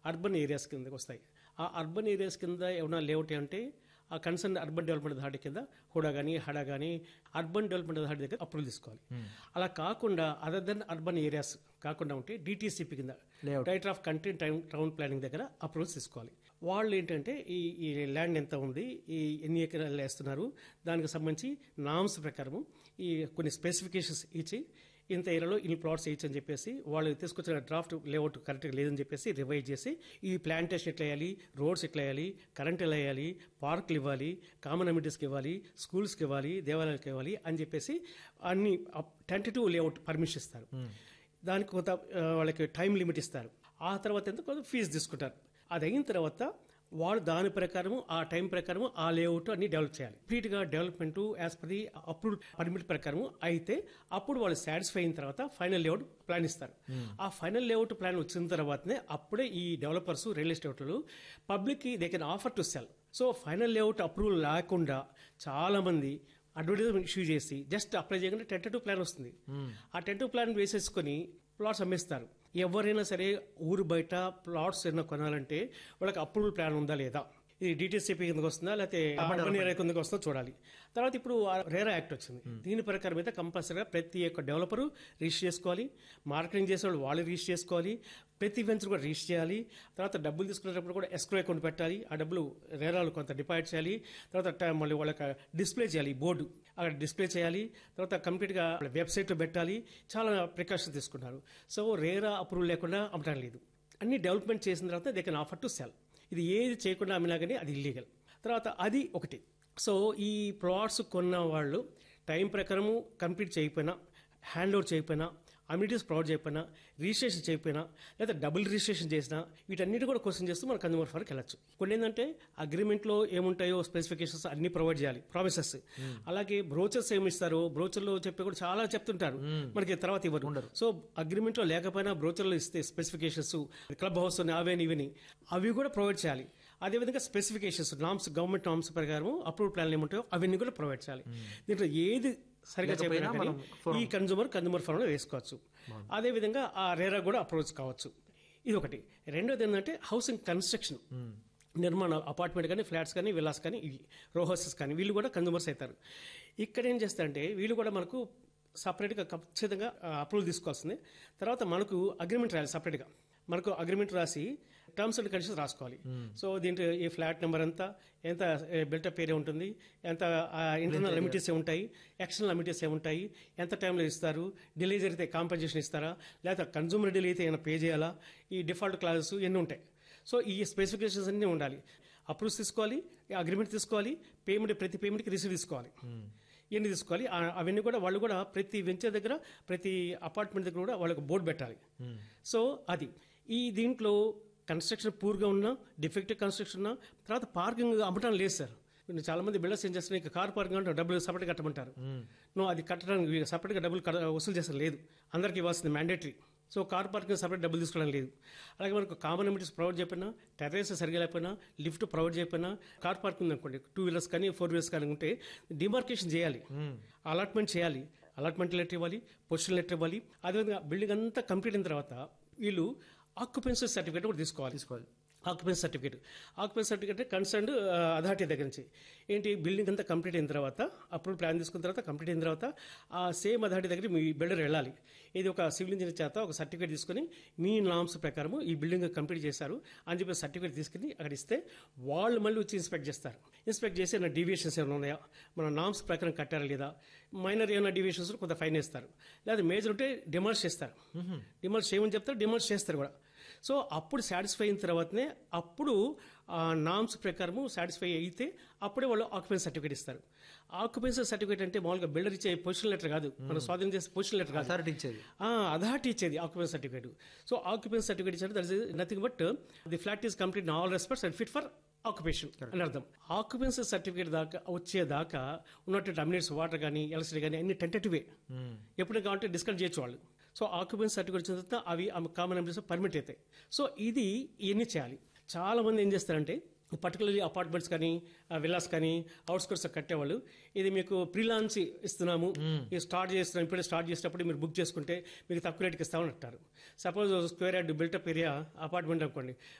Urban areas కిందకి వస్తాయి ఆ అర్బన్ ఏరియాస్ కింద ఏమైనా లేఅవుట్ అంటే ఆ కన్సర్న్ అర్బన్ డెవలప్మెంట్ అథారిటీ కింద హుడా కానీ హడా కానీ అర్బన్ డెవలప్మెంట్ అథారిటీ దగ్గర అప్రూవల్ తీసుకోవాలి అలా కాకుండా అదర్ దెన్ అర్బన్ ఏరియాస్ కాకుండా ఉంటే డిటీసీపీ కింద Layout. Director of country town town planning దగ్గర అప్రూవల్స్ తీసుకోవాలి వాళ్ళు ఏంటంటే ఈ ఈ ల్యాండ్ ఎంత ఉంది ఈ ఎన్ని ఎకరాలు వేస్తున్నారు దానికి సంబంధించి నామ్స్ ప్రకారము ఈ కొన్ని స్పెసిఫికేషన్స్ ఇచ్చి ఇంత ఏరియాలో ఇన్ని ప్లాట్స్ వేయచ్చు అని చెప్పేసి వాళ్ళు తీసుకొచ్చిన డ్రాఫ్ట్ లేఅవుట్ కరెక్ట్గా లేదని చెప్పేసి రివైజ్ చేసి ఈ ప్లాంటేషన్ ఎట్లా వేయాలి రోడ్స్ ఎట్లా వేయాలి కరెంట్ ఎలా వేయాలి పార్కులు ఇవ్వాలి కామన్ అమ్యూనిటీస్కి ఇవ్వాలి స్కూల్స్కి ఇవ్వాలి దేవాలయాలకు ఇవ్వాలి అని చెప్పేసి అన్ని టెంటటివ్ లేఅవుట్ పర్మిషన్ ఇస్తారు దానికి కొంత ఆ, వాళ్ళకి టైం లిమిట్ ఇస్తారు ఆ తర్వాత ఎంత కొంత ఫీజు తీసుకుంటారు అది అయిన తర్వాత వాళ్ళు దాని ప్రకారం ఆ టైం ప్రకారం ఆ లేఅవుట్ అన్ని డెవలప్ చేయాలి కంప్లీట్ గా development as per the approve permit ప్రకారం అయితే అప్పుడు వాళ్ళు సాటిస్ఫై అయిన తర్వాత ఫైనల్ లేఅవుట్ ప్లాన్ ఇస్తారు ఆ ఫైనల్ లేఅవుట్ ప్లాన్ వచ్చిన తర్వాతనే అప్పుడే ఈ డెవలపర్స్ రియల్ ఎస్టేట్లు public they can offer to sell so final layout approval లేకుండా చాలా మంది అడ్వర్టైజ్మెంట్ ఇష్యూ చేసి జస్ట్ అప్లై చేయకుండా టెంటటివ్ ప్లాన్ వస్తుంది ఆ టెంటటివ్ ప్లాన్ వేసేసుకొని ప్లాట్స్ అమ్మేస్తారు ఎవరైనా సరే ఊరు బయట ప్లాట్స్ ఏమైనా కొనాలంటే వాళ్ళకి అప్రూవల్ ప్లాన్ ఉందా లేదా ఇది డిటిసిపి కిందకి వస్తుందా లేకపోతే అర్బన్ ఏరియా కిందకి వస్తుందో చూడాలి తర్వాత ఇప్పుడు ఆ రేరా యాక్ట్ వచ్చింది దీని ప్రకారం అయితే కంపల్సరీగా ప్రతి ఒక్క డెవలపరు రిజిస్టర్ చేసుకోవాలి మార్కెటింగ్ చేసే వాళ్ళు వాళ్ళు రిజిస్టర్ చేసుకోవాలి ప్రతి వెంచర్ కూడా రిజిస్టర్ చేయాలి తర్వాత డబ్బులు తీసుకునేటప్పుడు కూడా ఎస్క్రో అకౌంట్ పెట్టాలి ఆ డబ్బులు రేరాలు కొంత డిపాజిట్ చేయాలి తర్వాత ట- మళ్ళీ వాళ్ళకి డిస్ప్లే చేయాలి బోర్డు అక్కడ డిస్ప్లే చేయాలి తర్వాత కంప్లీట్ గా వెబ్సైట్ లో పెట్టాలి చాలా ప్రికాషన్స్ తీసుకున్నారు సో రేరా అప్రూవల్ లేకుండా అమ్మటం లేదు అన్ని డెవలప్మెంట్ చేసిన తర్వాత they can offer to sell ఇది ఏది చేయకుండా అమ్మినా కానీ అది ఇల్లీగల్ తర్వాత అది ఒకటి సో ఈ ప్లాట్స్ కొన్న వాళ్ళు టైం ప్రకారము కంప్లీట్ చేయకపోయినా హ్యాండ్ ఓవర్ చేయకపోయినా అమ్యూనిటీస్ ప్రొవైడ్ చేయకపోయినా రిజిస్ట్రేషన్ చేయకపోయినా లేదా డబుల్ రిజిస్ట్రేషన్ చేసినా వీటన్నిటి కూడా క్వశ్చన్ చేస్తూ మన కన్జ్యూమర్ ఫర్కి వెళ్ళచ్చు కొన్ని ఏంటంటే అగ్రిమెంట్ లో ఏముంటాయో స్పెసిఫికేషన్స్ అన్ని ప్రొవైడ్ చేయాలి ప్రామిసెస్ అలాగే బ్రోచర్స్ ఏమి ఇస్తారు బ్రోచర్ లో చెప్పి కూడా చాలా చెప్తుంటారు మనకి తర్వాత ఇవ్వరు సో అగ్రిమెంట్ లో లేకపోయినా బ్రోచర్ లో ఇస్తే స్పెసిఫికేషన్స్ క్లబ్ హౌస్ అవేని ఇవని అవి కూడా ప్రొవైడ్ చేయాలి అదేవిధంగా స్పెసిఫికేషన్స్ నామ్స్ గవర్నమెంట్ నామ్స్ ప్రకారం అప్రూవ్ ప్లాన్లు ఏముంటాయో అవన్నీ కూడా ప్రొవైడ్ చేయాలి దీంట్లో ఏది సరిగా లేకపోయినా చెప్పినా మనం ఈ కన్జ్యూమర్ కన్జ్యూమర్ ఫార్మ్ లో వేసుకోవచ్చు అదే విధంగా ఆ రేరా కూడా అప్రోచ్ కావచ్చు ఇది ఒకటి రెండోది ఏంటంటే హౌసింగ్ కన్స్ట్రక్షన్ నిర్మాణాలు అపార్ట్మెంట్ కానీ ఫ్లాట్స్ కానీ విలాస్ కానీ ఇవి రో హౌసెస్ కానీ వీళ్ళు కూడా కన్జ్యూమర్స్ అవుతారు ఇక్కడ ఏం చేస్తారంటే వీళ్ళు కూడా మనకు సపరేట్గా ఖచ్చితంగా అప్రూవల్ తీసుకోవాల్సింది తర్వాత మనకు అగ్రిమెంట్ రాయాలి సపరేట్గా మనకు అగ్రిమెంట్ రాసి టర్మ్స్ అండ్ కండిషన్స్ రాసుకోవాలి సో దీంట్లో ఈ ఫ్లాట్ నెంబర్ ఎంత ఎంత బిల్టప్ ఏరియా ఉంటుంది ఎంత ఇంటర్నల్ లిమిటెస్ ఉంటాయి ఎక్స్టర్నల్ లిమిటెస్ ఉంటాయి ఎంత టైంలో ఇస్తారు డిలే జరిగితే కాంపెన్సేషన్ ఇస్తారా లేదా కన్జ్యూమర్ డిలే అయితే ఏమైనా పే చేయాలా ఈ డిఫాల్ట్ క్లాజెస్ ఎన్ని ఉంటాయి సో ఈ స్పెసిఫికేషన్స్ అన్నీ ఉండాలి అప్రూవ్స్ తీసుకోవాలి అగ్రిమెంట్ తీసుకోవాలి పేమెంట్ ప్రతి పేమెంట్కి రిసీవ్ తీసుకోవాలి ఇవన్నీ తీసుకోవాలి ఆ- అవన్నీ కూడా వాళ్ళు కూడా ప్రతి వెంచర్ దగ్గర ప్రతి అపార్ట్మెంట్ దగ్గర కూడా వాళ్ళకి బోర్డు పెట్టాలి సో అది ఈ దీంట్లో కన్స్ట్రక్షన్ పూర్గా ఉన్నా డిఫెక్టివ్ కన్స్ట్రక్షన్ ఉన్నా తర్వాత పార్కింగ్ అమ్మటం లేదు సార్ ఇప్పుడు చాలా మంది బిల్డర్స్ ఏం చేస్తున్నారు ఇక కార్ పార్కింగ్ అంటే డబ్బులు సపరేట్ కట్టమంటారు నో అది కట్టడానికి సపరేట్గా డబ్బులు కట్ట- వసూలు చేస్తారు లేదు అందరికీ ఇవ్వాల్సింది mandatory so car parking separate డబ్బులు తీసుకోవడం లేదు అలాగే మనకు కామన్ అమ్యూనిటీస్ ప్రొవైడ్ చేయకపోయినా టెర్రస్ సరిగా లేకపోయినా లిఫ్ట్ ప్రొవైడ్ చేయకపోయినా కార్ పార్కింగ్ అనుకోండి టూ వీలర్స్ కానీ ఫోర్ వీలర్స్ కానీ ఉంటే డిమార్కేషన్ చేయాలి అలాట్మెంట్ చేయాలి అలాట్మెంట్ లెటర్ ఇవ్వాలి పొజిషన్ లెటర్ ఇవ్వాలి అదేవిధంగా బిల్డింగ్ అంతా కంప్లీట్ అయిన తర్వాత వీళ్ళు ఆక్యుపెన్సీ సర్టిఫికేట్ కూడా తీసుకోవాలి తీసుకోవాలి occupancy certificate occupancy certificate concern authority దగ్గర నుంచి ఏంటి బిల్డింగ్ అంతా కంప్లీట్ అయిన తర్వాత అప్పుడు ప్లాన్ తీసుకున్న తర్వాత కంప్లీట్ అయిన తర్వాత ఆ సేమ్ అథారిటీ దగ్గర మీ బిల్డర్ వెళ్ళాలి ఇది ఒక సివిల్ ఇంజనీర్ చేత ఒక సర్టిఫికేట్ తీసుకుని మీ నామ్స్ ప్రకారం ఈ బిల్డింగ్ కంప్లీట్ చేశారు అని చెప్పి సర్టిఫికేట్ తీసుకుని అక్కడ ఇస్తే వాళ్ళు మళ్ళీ వచ్చి ఇన్స్పెక్ట్ చేస్తారు ఇన్స్పెక్ట్ చేసి ఏమైనా డీవియేషన్స్ ఏమైనా ఉన్నాయా మన నామ్స్ ప్రకారం కట్టారా లేదా మైనర్ ఏమైనా డీవియేషన్స్ కొంత ఫైన్ వేస్తారు లేదా మేజర్ ఉంటే డిమాండ్స్ చేస్తారు డిమాండ్స్ చేయమని చెప్తారు డిమాండ్స్ చేస్తారు కూడా సో అప్పుడు సాటిస్ఫై అయిన తర్వాతనే అప్పుడు ఆ నామ్స్ ప్రకారము సాటిస్ఫై అయితే అప్పుడే వాళ్ళు ఆక్యుపెన్సీ సర్టిఫికేట్ ఇస్తారు ఆక్యుపెన్సీ సర్టిఫికేట్ అంటే మామూలుగా బిల్డర్ ఇచ్చే పొజిషన్ లెటర్ కాదు మన స్వాధీనం చేసే పొజిషన్ లెటర్ కాదు అథారిటీ ఇచ్చేది అథారిటీ ఇచ్చేది occupancy certificate so occupancy certificate ఇచ్చారు that is nothing but the flat is complete in all respects and fit for occupation అని అర్థం ఆక్యుపెన్సీ సర్టిఫికేట్ దాకా వచ్చేదాకా ఉన్నటువంటి అమ్యూనిట్స్ వాటర్ కానీ ఎలక్ట్రిసిటీ కానీ అన్ని టెంటేటివే ఎప్పుడు కావాలంటే డిస్కస్ చేయొచ్చు వాళ్ళు సో ఆక్యుపెన్సీ సర్టిఫికేట్ వచ్చిన తర్వాత అవి కామన్ అమ్యూనిట్స్ పర్మిట్ అవుతాయి సో ఇది ఇవన్నీ చేయాలి చాలా మంది ఏం చేస్తారంటే పర్టికులర్లీ అపార్ట్మెంట్స్ కానీ విల్లాస్ కానీ అవుట్స్కర్ట్స్ కట్టేవాళ్ళు ఇది మీకు ప్రీలాన్స్ ఇస్తున్నాము ఇది స్టార్ట్ చేస్తున్నాం ఇప్పుడే స్టార్ట్ చేసేటప్పుడు మీరు బుక్ చేసుకుంటే మీకు తక్కువ రేటుకి ఇస్తామని అంటారు suppose square yard built up area apartment అనుకోండి